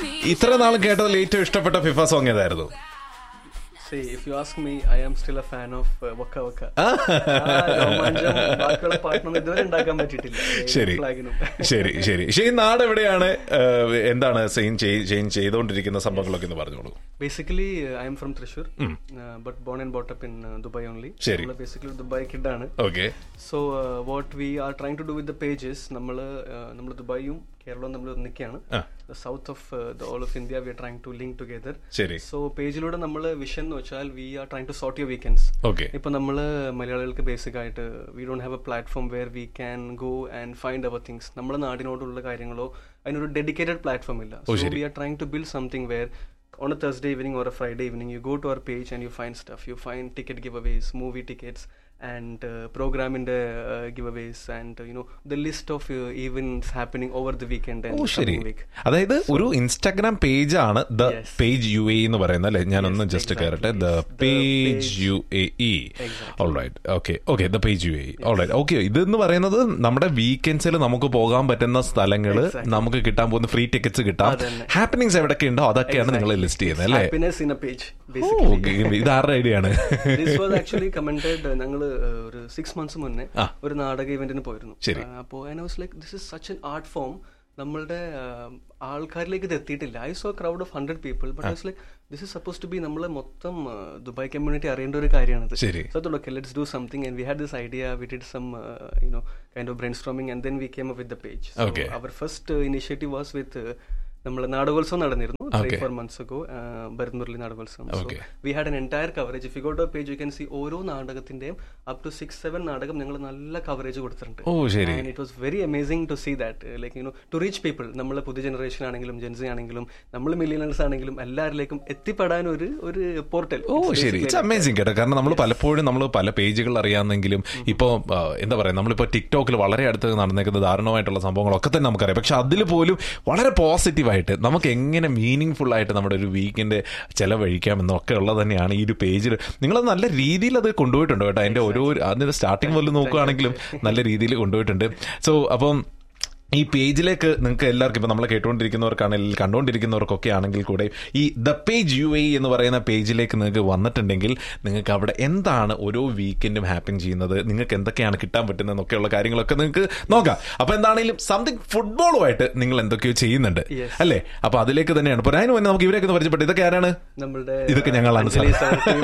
ഇത്ര നാളും കേട്ടതിൽ ഏറ്റവും ഇഷ്ടപ്പെട്ട ഫിഫ സോങ് ഏതായിരുന്നു See, if you ask me, I am still a fan of uh, Waka Waka. ആ, രോമാഞ്ചം ബാക്കിയുള്ള പാട്ടിനൊന്നും ഇതുവരെ ഉണ്ടാക്കാൻ പറ്റിയിട്ടില്ല ശരി ഫ്ലാഗിനും ശരി ശരി ശരി നാട് എവിടെയാണ് ഏഹ്, എന്താണ് സെയിൻ ചെയ് ചെയ്തുകൊണ്ടിരിക്കുന്ന സംഭവങ്ങളൊക്കെ എന്ന് പറഞ്ഞോളൂ basically I'm from Thrissur but born and brought up in Dubai only ശരി. ബേസിക്കലി ദുബായ് കിഡാണ് okay so what we are trying to do with the pages നമ്മൾ നമ്മൾ ദുബായും കേരളവും നമ്മൾ ഒന്നിക്കുകയാണ് south of all of India we are trying to link together ശരി so പേജിലൂടെ നമ്മൾ വിഷൻ എന്ന് വെച്ചാൽ we are trying to sort your weekends okay ഇപ്പൊ നമ്മൾ മലയാളികൾക്ക് ബേസിക് ആയിട്ട് we don't have a platform where we can go and find our things നമ്മുടെ നാടിനോടുള്ള കാര്യങ്ങളോ അതിനൊരു ഡെഡിക്കേറ്റഡ് പ്ലാറ്റ്ഫോം ഇല്ല so we are trying to build something where on a Thursday evening or a Friday evening, you go to our page and you find stuff. You find ticket giveaways, movie tickets, and uh, program in the uh, giveaways, and uh, you know the list of uh, events happening over the weekend and ഓ the ശരി coming week. അതായത് ഒരു Instagram page ആണ് the Yes. Page U A എന്ന് പറയുന്നത് അല്ലെ ഞാനൊന്ന് Yes, just exactly. കയറട്ടെ the The page page- U A E Exactly. Alright okay okay the page U A alright okay ഇതെന്ന് പറയുന്നത് നമ്മുടെ വീക്കെൻഡ്സിൽ നമുക്ക് പോകാൻ പറ്റുന്ന സ്ഥലങ്ങള് Exactly. നമുക്ക് കിട്ടാൻ പോകുന്ന ഫ്രീ ടിക്കറ്റ്സ് കിട്ടാം അതന്നെ. ഹാപ്പനിങ്സ് എവിടെയൊക്കെ ഉണ്ടോ അതൊക്കെയാണ് നിങ്ങൾ ലിസ്റ്റ് ചെയ്യുന്നത് അല്ലേ Happiness in a page, oh, basically. okay. ഇത് ആരുടെ ഐഡിയ ആണ് ദിസ് വാസ് ആക്ച്വലി കമന്റഡ് ഞങ്ങൾ ഒരു സിക്സ് മന്ത്സ് മുന്നേ ആ. ഒരു നാടക ഇവന്റിന് പോയിരുന്നു ശരി. അപ്പോൾ was like this is such an art form നമ്മളുടെ uh, ആൾക്കാരിലേക്ക് ഇത് എത്തിയിട്ടില്ല I saw crowd of hundred people but it's like this is suppose to be നമ്മളെ മൊത്തം uh, ദുബായ് കമ്മ്യൂണിറ്റി അറിയേണ്ട ഒരു കാര്യമാണത് ശരി. So I thought, okay, let's do something. And we had this idea. We did some, uh, you know, kind of brainstorming, and then we came up with the page. So Okay. our first uh, initiative was with. Uh, നമ്മൾ നാടകോത്സവം നടന്നിരുന്നു three Okay. Four months ago ഭരത്മുരളി നാടകോത്സവം so Okay. We had an entire coverage if you go to page you can see ഓരോ നാടകത്തിന്റെയും up to six seven നാടകം ഞങ്ങൾ നല്ല coverage കൊടുത്തിട്ടുണ്ട് ഓ ശരി and it was very amazing to see that like you know to reach people നമ്മൾ പുതിയ generation ആണെങ്കിലും ജെൻസി ആണെങ്കിലും നമ്മൾ മില്ലിയനേഴ്സ് ആണെങ്കിലും എല്ലാവരിലേക്കും എത്തിപ്പെടാൻ ഒരു ഒരു പോർട്ടൽ ഓ ശരി ഇറ്റ്സ് അമേസിംഗ് കേട്ടോ കാരണം നമ്മൾ പലപ്പോഴും നമ്മൾ പല പേജുകൾ അറിയാമെങ്കിലും ഇപ്പോൾ എന്താ പറയുക നമ്മളിപ്പോൾ ടിക്ടോക്കിൽ വളരെ അടുത്ത് നടന്നേക്കുന്ന ദാരുണമായിട്ടുള്ള സംഭവങ്ങളൊക്കെ തന്നെ നമുക്കറിയാം പക്ഷെ അതിൽ പോലും വളരെ പോസിറ്റീവായിട്ട് നമുക്ക് എങ്ങനെ മീനിങ് ഫുൾ ആയിട്ട് നമ്മുടെ ഒരു വീക്കെൻഡ് ചെലവഴിക്കാം എന്നൊക്കെ ഉള്ളത് തന്നെയാണ് ഈ ഒരു പേജിൽ നിങ്ങളത് നല്ല രീതിയിൽ അത് കൊണ്ടുപോയിട്ടുണ്ട് കേട്ടോ അതിന്റെ ഓരോ അതിന്റെ സ്റ്റാർട്ടിങ് മുതൽ നോക്കുകയാണെങ്കിലും നല്ല രീതിയിൽ കൊണ്ടുപോയിട്ടുണ്ട് സോ അപ്പം ഈ പേജിലേക്ക് നിങ്ങൾക്ക് എല്ലാവർക്കും ഇപ്പം നമ്മളെ കേട്ടുകൊണ്ടിരിക്കുന്നവർക്കാണെങ്കിൽ കണ്ടുകൊണ്ടിരിക്കുന്നവർക്കൊക്കെ ആണെങ്കിൽ കൂടെ ഈ ദ പേജ് യു എ എന്ന് പറയുന്ന പേജിലേക്ക് നിങ്ങൾക്ക് വന്നിട്ടുണ്ടെങ്കിൽ നിങ്ങൾക്ക് അവിടെ എന്താണ് ഓരോ വീക്കെൻഡും ഹാപ്പൻ ചെയ്യുന്നത് നിങ്ങൾക്ക് എന്തൊക്കെയാണ് കിട്ടാൻ പറ്റുന്നതെന്നൊക്കെയുള്ള കാര്യങ്ങളൊക്കെ നിങ്ങൾക്ക് നോക്കാം അപ്പൊ എന്താണെങ്കിലും സംതിങ് ഫുട്ബോളുമായിട്ട് നിങ്ങൾ എന്തൊക്കെയോ ചെയ്യുന്നുണ്ട് Yes. അല്ലേ അപ്പൊ അതിലേക്ക് തന്നെയാണ് അപ്പൊ അതിന് മുന്നേ നമുക്ക് ഇവരെയൊക്കെ ഒന്ന് പരിചയപ്പെട്ടു ഇതൊക്കെ ആരാണ് നമ്മളുടെ ഇതൊക്കെ ഞങ്ങളാണ് സാർ. Anjali sir team.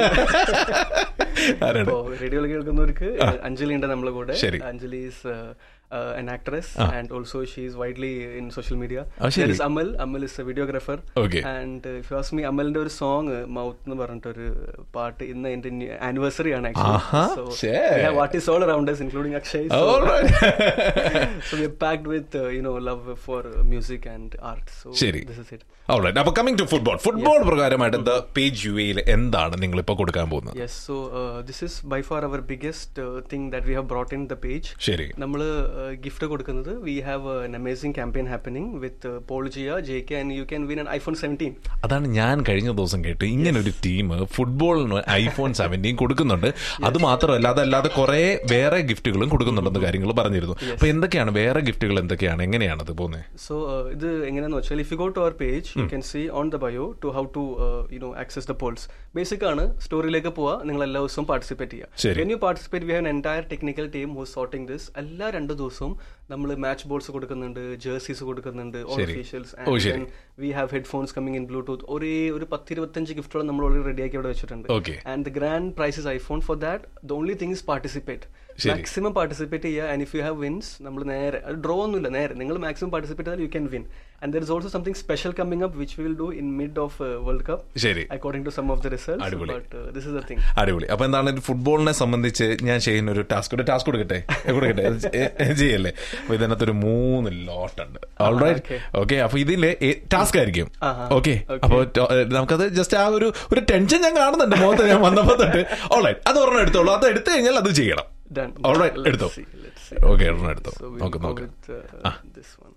ആരാണ് ഇപ്പോ റേഡിയോയിൽ കേൾക്കുന്നവർക്ക് അഞ്ജലി ഉണ്ട് നമ്മളെ കൂടെ ശരി. Anjali is an actress and also she is widely in social media ആ, ശരി. there is Amal Amal is a videographer Okay. and uh, if you ask me അമലിന്റെ ഒരു സോങ് മൗത്ത് എന്ന് പറഞ്ഞിട്ട് ഒരു പാട്ട് ഇന്ന് എന്റെ ആനിവേഴ്സറി ആണ് ആഹാ, ശേ. What is all around us including Akshay so, Alright. so we are packed with uh, you know love for uh, music and art so ശരി. this is it Alright. അപ്പൊ കമ്മിങ് ടു ഫുട്ബോൾ ഫുട്ബോൾ പ്രകാരമായിട്ട് the page U എയിൽ എന്താണ് നിങ്ങൾ ഇപ്പൊ കൊടുക്കാൻ പോകുന്നത് Yes, so uh, this is by far our biggest uh, thing that we have brought in the page. ശരി നമ്മൾ ഗിഫ്റ്റ് കൊടുക്കുന്നത് we have an amazing campaign happening with uh, Paul Gia, JK and you can win an iPhone 17. അതാണ് ഞാൻ കഴിഞ്ഞ ദിവസം കേട്ടു ഇങ്ങനെ ഒരു ടീം ഫുട്ബോളിന് ഐഫോൺ സെവൻറ്റീൻ കൊടുക്കുന്നുണ്ട് അത് മാത്രമല്ല അതല്ലാതെ കുറെ വേറെ ഗിഫ്റ്റുകളും കൊടുക്കുന്നുണ്ടെന്ന് കാര്യങ്ങൾ പറഞ്ഞിരുന്നു അപ്പൊ എന്തൊക്കെയാണ് വേറെ ഗിഫ്റ്റുകൾ എന്തൊക്കെയാണ് എങ്ങനെയാണ് അത് പോകുന്നത് So uh, ഇത് എങ്ങനെയാന്ന് വെച്ചാൽ if you go to our page you can see on the bio to how to uh, you know access the polls. Basic ആണ് സ്റ്റോറിയിലേക്ക് പോവാ നിങ്ങൾ എല്ലാ ദിവസവും പാർട്ടിസിപ്പേറ്റ് ചെയ്യുക ശരി. When you participate we have an entire technical team who sorting this എല്ലാ രണ്ട് ദിവസവും നമ്മൾ മാച്ച് ബോൾസ് കൊടുക്കുന്നുണ്ട് ജേഴ്സീസ് കൊടുക്കുന്നുണ്ട് ഓൾ ശരി. ഒഫീഷ്യൽസ് ഓ, ശരി. We have headphones coming in bluetooth ഒരേ ഒരു പത്ത് ഇരുപത്തഞ്ച് ഗിഫ്റ്റുകൾ നമ്മൾ ഓൾറെഡി റെഡിയാക്കി അവിടെ വെച്ചിട്ടുണ്ട് Okay. And the grand prize is iPhone four that the only thing is participate ശരി. മാക്സിമം പാർട്ടിസിപ്പേറ്റ് ചെയ്യുക and if you have wins നമ്മൾ നേരെ ഡ്രോ ഒന്നുമില്ല നേരെ നിങ്ങൾ മാക്സിമം പാർട്ടിസിപ്പേറ്റ് ചെയ്താൽ you can win and there is also something special coming up which will do in mid of world cup ശരി according to some of the result അടിപൊളി. But this is the thing അടിപൊളി അപ്പൊ എന്താണ് ഫുട്ബോളിനെ സംബന്ധിച്ച് ഞാൻ ചെയ്യുന്ന ഒരു ടാസ്ക് ഒരു ടാസ്ക് കൊടുക്കട്ടെ ഏ, കൊടുക്കട്ടെ അത് ചെയ്- ഏ, ചെയ്യല്ലേ അപ്പൊ ഇതിനകത്ത് ഒരു മൂന്ന് ലോട്ട് ഉണ്ട് ഓൾറൈറ്റ് okay. ഓക്കെ അപ്പൊ ഇതില് ടാസ്ക് ആയിരിക്കും ആഹാ. Okay Okay. അപ്പൊ ടോ- ഏ, നമുക്കത് ജസ്റ്റ് ആ ഒരു ഒരു ടെൻഷൻ ഞാൻ കാണുന്നുണ്ട് മുഖത്ത് ഞാൻ വന്നപ്പോ തൊട്ട് ഓൾറൈറ്റ് അത് ഒരെണ്ണം എടുത്തോളൂ അത് എടുത്തു കഴിഞ്ഞാൽ അത് ചെയ്യണം Done. ഓൾറൈറ്റ് Let's എടുത്തോ see, let's see. ഓക്കെ ഒരെണ്ണം എടുത്തോ So we'll നോക്ക് go നോക്ക് with uh, this one.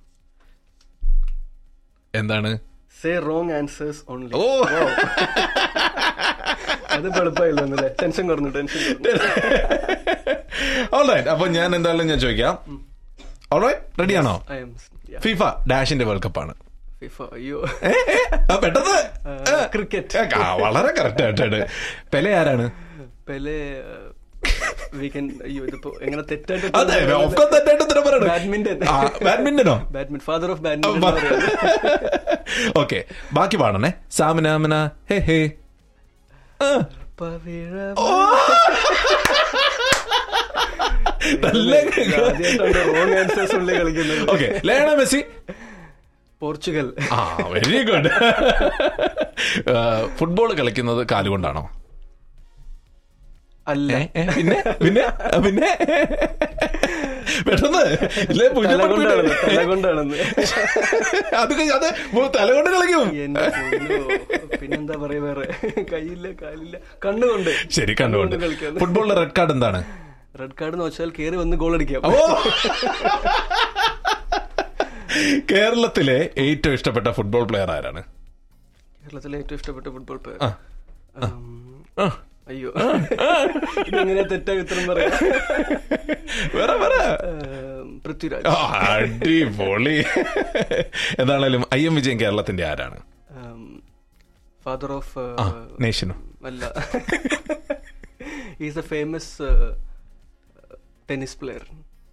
എന്താണ് Say wrong answers only. ഓ അത് എളുപ്പമായില്ലേ ടെൻഷൻ കുറഞ്ഞു ടെൻഷൻ ഓൾറൈറ്റ് അപ്പൊ ഞാൻ എന്തായാലും ഞാൻ ചോദിക്കാം ഓൾറൈറ്റ് റെഡിയാണോ ഐ എം ഫിഫ ഡാഷിന്റെ വേൾഡ് കപ്പാണ് ഫിഫ അയ്യോ ഏ, ഏ, ആ, പെട്ടെന്ന് ക്രിക്കറ്റ് ആ, വളരെ കറക്റ്റ് ആയിട്ടാണ് പെലെ ആരാണ് പെലെ വീക്കെൻ അയ്യോ ഇതിപ്പോ എങ്ങനെ തെറ്റായിട്ട് അതെ ഒക്കെ തെറ്റായിട്ട് ഉത്തരം പറയണം. ബാഡ്മിന്റൺ ആ, ബാഡ്മിന്റണോ badminton father of badminton okay ബാക്കി പാടണേ സാമനാമന ഹേ ഹേ ആ, നല്ല റോങ് ആൻസേഴ്സ് ഉള്ളിൽ കളിക്കുന്നത് ഓക്കെ ലേണ മെസ്സി പോർച്ചുഗൽ ആ വെരി ഗുഡ് ഫുട്ബോൾ കളിക്കുന്നത് കാലുകൊണ്ടാണോ അല്ല ഏ, ഏ, പിന്നെ പിന്നെ ആ, പിന്നെ പെട്ടെന്ന് ഇല്ലേ തല കൊണ്ടാണ് പുഞ്ചപ്പട്ട് തല കൊണ്ടാണെന്ന് അത് കഴി- അത് തലകൊണ്ട് കളിക്കും എന്റെ പൊന്നോ. പിന്നെന്താ പറയാ വേറെ കയ്യില്ല കാലില്ല കണ്ണുകൊണ്ട് ശരി കണ്ടുകൊണ്ട് കളിക്കാന്ന് ഫുട്ബോളിലെ റെഡ് കാർഡ് എന്താണ് റെഡ് കാർഡ് എന്ന് വെച്ചാൽ കേറി വന്ന് ഗോൾ അടിക്കാം ഓ കേരളത്തിലെ ഏറ്റവും ഇഷ്ടപ്പെട്ട ഫുട്ബോൾ പ്ലെയർ ആരാണ് കേരളത്തിലെ ഏറ്റവും ഇഷ്ടപ്പെട്ട ഫുട്ബോൾ പ്ലെയർ ആ. ആ. അയ്യോ ഇതെങ്ങനെ തെറ്റായി ഉത്തരം പറയാം വേറെ വേറെ ഏം, പൃഥ്വിരാജ് ആ, അടിപൊളി എന്താണേലും ഐ എം വിജയൻ കേരളത്തിന്റെ ആരാണ് ഫാദർ ഓഫ് ആ നേഷനും അല്ല is a famous tennis player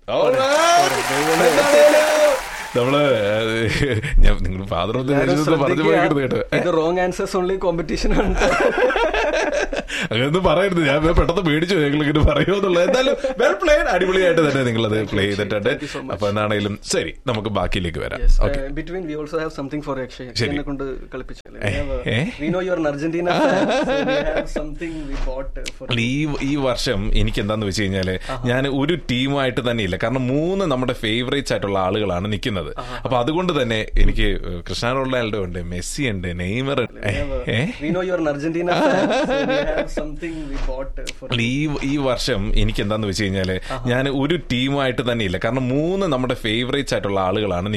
നമ്മള് ഞാൻ നിങ്ങൾ ഫാദർ ഓഫ് ദി നേഷൻ പറഞ്ഞു പോയത് കേട്ടോ ഇത് റോങ് ആൻസേഴ്സ് ഓൺലി കോമ്പറ്റീഷൻ ആണ് അങ്ങനൊന്നും പറയരുത് ഞാൻ പെട്ടെന്ന് പേടിച്ചു നിങ്ങൾ ഇങ്ങനെ പറയുമെന്നുള്ളത് എന്തായാലും വെൽ പ്ലേഡ് അടിപൊളിയായിട്ട് തന്നെ നിങ്ങൾ അത് പ്ലേ ചെയ്തിട്ടുണ്ട് Thank you so much. അപ്പൊ എന്താണെങ്കിലും ശരി നമുക്ക് ബാക്കിയിലേക്ക് വരാം okay between we also have something for Akshay ശരി. എന്നെ കൊണ്ട് കളിപ്പിച്ചല്ലേ ഏ? We know your Argentina something we bought for ഈ ഈ വർഷം എനിക്ക് എന്താന്ന് വെച്ച് കഴിഞ്ഞാല് ഞാൻ ഒരു ടീമായിട്ട് തന്നെ ഇല്ല കാരണം മൂന്ന് നമ്മുടെ ഫേവറേറ്റ്സ് ആയിട്ടുള്ള ആളുകളാണ് നിൽക്കുന്നത് അപ്പൊ അതുകൊണ്ട് തന്നെ എനിക്ക് ക്രിസ്ത്യാനോ റൊണാൾഡോ ഉണ്ട് മെസ്സി ഉണ്ട് നെയ്മർ ഉണ്ട് ഏ? We know your Argentina something we bought for ഈ ഈ വർഷം എനിക്ക് എന്താന്ന് വെച്ച് കഴിഞ്ഞാല് ഞാൻ ഒരു ടീമായിട്ട് തന്നെ ഇല്ല കാരണം മൂന്ന് നമ്മുടെ ഫേവറേറ്റ്സ് ആയിട്ടുള്ള ആളുകളാണ്